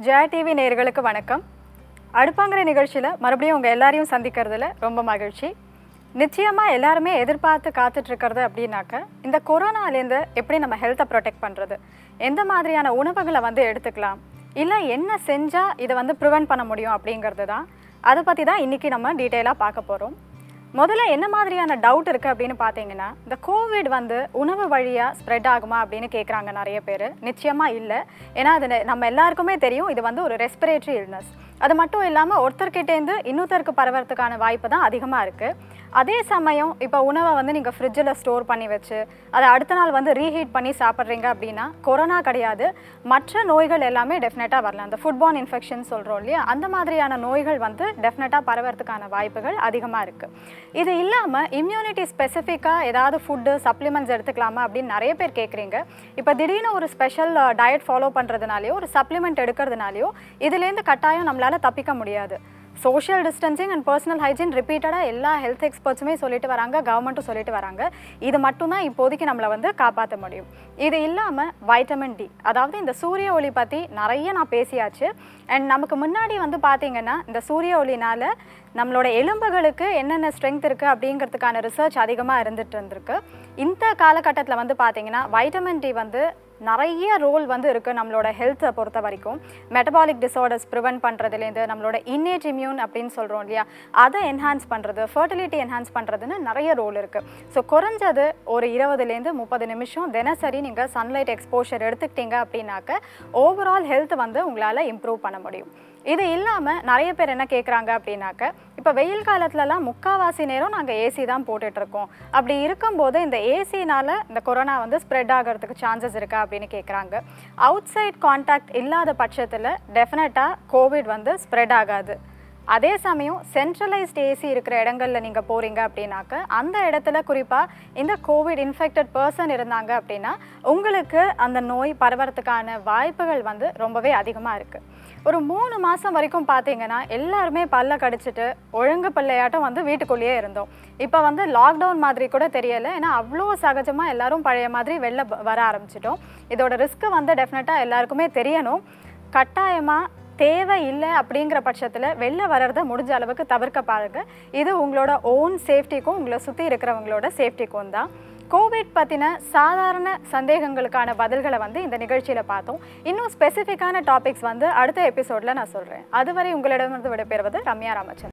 Jaya TV நேயர்களுக்கு வணக்கம் அடுப்பாங்கிற நிகழ்ச்சியில் மறுபடியும் உங்கள் எல்லாரையும் சந்திக்கிறதுல ரொம்ப மகிழ்ச்சி நிச்சயமாக எல்லாருமே எதிர்பார்த்து காத்துட்டு இருக்கிறது அப்படின்னாக்க இந்த கொரோனாலேருந்து எப்படி நம்ம ஹெல்த்தை ப்ரொடெக்ட் பண்ணுறது எந்த மாதிரியான உணவுகளை வந்து எடுத்துக்கலாம் இல்லை என்ன செஞ்சால் இதை வந்து ப்ரிவென்ட் பண்ண முடியும் அப்படிங்கிறது தான் அதை பற்றி தான் இன்றைக்கி நம்ம டீட்டெயிலாக பார்க்க போகிறோம் முதல்ல என்ன மாதிரியான டவுட் இருக்குது அப்படின்னு பார்த்தீங்கன்னா இந்த கோவிட் வந்து உணவு வழியாக ஸ்ப்ரெட் ஆகுமா அப்படின்னு கேட்குறாங்க நிறைய பேர் நிச்சயமாக இல்லை ஏன்னா அது நெ- நம்ம எல்லாருக்குமே தெரியும் இது வந்து ஒரு ரெஸ்பிரேட்டரி இல்னஸ் அது மட்டும் இல்லாமல் ஒருத்தர்கிட்டேருந்து இன்னொருத்தருக்கு பரவறதுக்கான வாய்ப்பு தான் அதிகமாக இருக்குது அதே சமயம் இப்போ உணவை வந்து நீங்கள் ஃப்ரிட்ஜில் ஸ்டோர் பண்ணி வச்சு அதை அடுத்த நாள் வந்து ரீஹீட் பண்ணி சாப்பிட்றீங்க அப்படின்னா கொரோனா கிடையாது மற்ற நோய்கள் எல்லாமே டெஃபினட்டாக வரலாம் அந்த ஃபுட்பான் இன்ஃபெக்ஷன் சொல்கிறோம் இல்லையா அந்த மாதிரியான நோய்கள் வந்து டெஃபினட்டாக பரவறதுக்கான வாய்ப்புகள் அதிகமாக இருக்குது இது இல்லாமல் இம்யூனிட்டி ஸ்பெசிஃபிக்காக ஏதாவது ஃபுட்டு சப்ளிமெண்ட்ஸ் எடுத்துக்கலாமா அப்படின்னு நிறைய பேர் கேட்குறீங்க இப்போ திடீர்னு ஒரு ஸ்பெஷல் டயட் ஃபாலோ பண்ணுறதுனாலையோ ஒரு சப்ளிமெண்ட் எடுக்கிறதுனாலையோ இதுலேருந்து கட்டாயம் நம்மளால் தப்பிக்க முடியாது social distancing and personal hygiene ரிப்பீட்டடாக எல்லா ஹெல்த் எக்ஸ்பர்ட்ஸுமே சொல்லிட்டு வராங்க கவர்மெண்ட்டும் சொல்லிட்டு வராங்க இது மட்டும்தான் இப்போதைக்கு நம்மளை வந்து காப்பாற்ற முடியும் இது இல்லாமல் வைட்டமின் டி அதாவது இந்த சூரிய ஒளி பற்றி நிறைய நான் பேசியாச்சு அண்ட் நமக்கு முன்னாடி வந்து பார்த்தீங்கன்னா இந்த சூரிய ஒளினால நம்மளோட எலும்புகளுக்கு என்னென்ன ஸ்ட்ரென்த் இருக்குது அப்படிங்கிறதுக்கான ரிசர்ச் அதிகமாக இருந்துட்டு இருந்திருக்கு இந்த காலகட்டத்தில் வந்து பார்த்தீங்கன்னா வைட்டமின் டி வந்து நிறைய ரோல் வந்து இருக்குது நம்மளோட ஹெல்த்தை பொறுத்த வரைக்கும் மெட்டபாலிக் டிசார்டர்ஸ் ப்ரிவென்ட் பண்ணுறதுலேருந்து நம்மளோட இன்னேட் இம்யூன் அப்படின்னு சொல்கிறோம் இல்லையா அதை என்ஹான்ஸ் பண்ணுறது ஃபர்டிலிட்டி என்ஹான்ஸ் பண்ணுறதுன்னு நிறைய ரோல் இருக்குது ஸோ குறைஞ்சது ஒரு இருபதுலேருந்து முப்பது நிமிஷம் தினசரி நீங்கள் சன்லைட் எக்ஸ்போஷர் எடுத்துக்கிட்டீங்க அப்படின்னாக்க ஓவரால் ஹெல்த் வந்து உங்களால் இம்ப்ரூவ் பண்ண முடியும் இது இல்லாமல் நிறைய பேர் என்ன கேட்குறாங்க அப்படின்னாக்க இப்போ வெயில் காலத்துலலாம் முக்காவாசி நேரம் நாங்கள் ஏசி தான் போட்டுட்ருக்கோம் அப்படி இருக்கும்போது இந்த ஏசினால இந்த கொரோனா வந்து ஸ்ப்ரெட் ஆகிறதுக்கு சான்சஸ் இருக்கா அப்படின்னு கேட்குறாங்க அவுட் சைட் கான்டாக்ட் இல்லாத பட்சத்தில் டெஃபினட்டாக கோவிட் வந்து ஸ்ப்ரெட் ஆகாது அதே சமயம் சென்ட்ரலைஸ்ட் ஏசி இருக்கிற இடங்கள்ல நீங்கள் போகிறீங்க அப்படின்னாக்க அந்த இடத்துல குறிப்பாக இந்த கோவிட் இன்ஃபெக்டட் பர்சன் இருந்தாங்க அப்படின்னா உங்களுக்கு அந்த நோய் பரவறதுக்கான வாய்ப்புகள் வந்து ரொம்பவே அதிகமாக இருக்குது ஒரு மூணு மாதம் வரைக்கும் பார்த்தீங்கன்னா எல்லாருமே பல்ல கடிச்சிட்டு ஒழுங்கு பிள்ளையாட்டம் வந்து வீட்டுக்குள்ளேயே இருந்தோம் இப்போ வந்து லாக்டவுன் மாதிரி கூட தெரியலை ஏன்னா அவ்வளோ சகஜமாக எல்லாரும் பழைய மாதிரி வெளில ப- வர ஆரம்பிச்சிட்டோம் இதோட ரிஸ்க்கு வந்து டெஃபினட்டாக எல்லாருக்குமே தெரியணும் கட்டாயமாக தேவை இல்லை அப்படிங்கிற பட்சத்தில் வெளில வர்றதை முடிஞ்ச அளவுக்கு தவிர்க்க பாருங்க இது உங்களோட ஓன் சேஃப்டிக்கும் உங்களை சுற்றி இருக்கிறவங்களோட சேஃப்டிக்கும் தான் கோவிட் பற்றின சாதாரண சந்தேகங்களுக்கான பதில்களை வந்து இந்த நிகழ்ச்சியில் பார்த்தோம் இன்னும் ஸ்பெசிஃபிக்கான டாபிக்ஸ் வந்து அடுத்த எபிசோடில் நான் சொல்கிறேன் அதுவரை உங்களிடமிருந்து விடைபெறுவது ரம்யா ராமச்சந்திரன்